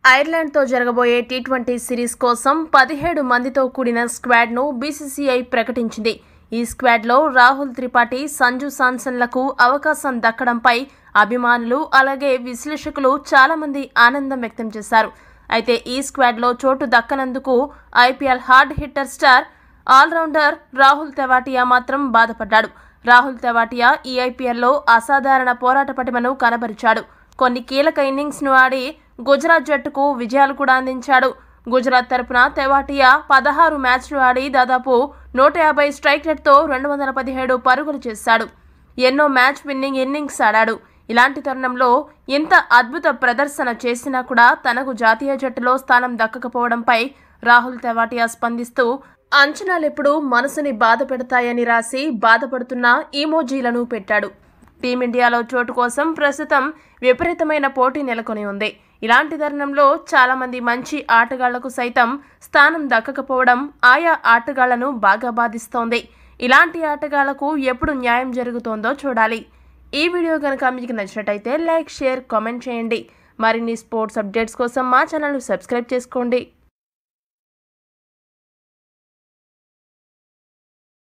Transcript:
ఐర్లాండ్తో జరగబోయే T twenty series కోసం పదిహేడు మందితో కూడిన స్క్వాడ్ను బీసీసీఐ ప్రకటించింది ఈ స్క్వాడ్లో రాహుల్ త్రిపాఠి సంజు సాన్సన్లకు అవకాశం దక్కడంపై అభిమానులు అలాగే విశ్లేషకులు చాలా మంది ఆనందం వ్యక్తం చేశారు అయితే ఈ స్క్వాడ్లో చోటు దక్కనందుకు IPL hard hitter star allrounder Rahul Tewatia మాత్రం బాధపడ్డాడు రాహుల్ తెవాటియా ఈ ఐపీఎల్లో అసాధారణ పోరాట పటిమను కనబరిచాడు కొన్ని కీలక ఇన్నింగ్స్ను ఆడి గుజరాత్ జట్టుకు విజయాలు కూడా అందించాడు గుజరాత్ తరపున తెవాటియా పదహారు మ్యాచ్లు ఆడి దాదాపు నూట యాభై స్ట్రైక్ రేట్తో రెండు వందల పదిహేడు పరుగులు చేశాడు ఎన్నో మ్యాచ్ విన్నింగ్ ఇన్నింగ్స్ ఆడాడు ఇలాంటి తరుణంలో ఇంత అద్భుత ప్రదర్శన చేసినా కూడా తనకు జాతీయ జట్టులో స్థానం దక్కకపోవడంపై రాహుల్ తెవాటియా స్పందిస్తూ అంచనాలెప్పుడు మనసుని బాధ పెడతాయని రాసి బాధపడుతున్న ఈమోజీలను పెట్టాడు టీమిండియాలో చోటు కోసం ప్రస్తుతం విపరీతమైన పోటీ నెలకొని ఉంది ఇలాంటి తరుణంలో చాలా మంది మంచి ఆటగాళ్లకు సైతం స్థానం దక్కకపోవడం ఆయా ఆటగాళ్లను బాగా బాధిస్తోంది ఇలాంటి ఆటగాళ్లకు ఎప్పుడు న్యాయం జరుగుతోందో చూడాలి ఈ వీడియో కనుక మీకు నచ్చినట్టయితే లైక్ షేర్ కామెంట్ చేయండి మరిన్ని స్పోర్ట్స్ అప్డేట్స్ కోసం మా ఛానల్ సబ్స్క్రైబ్ చేసుకోండి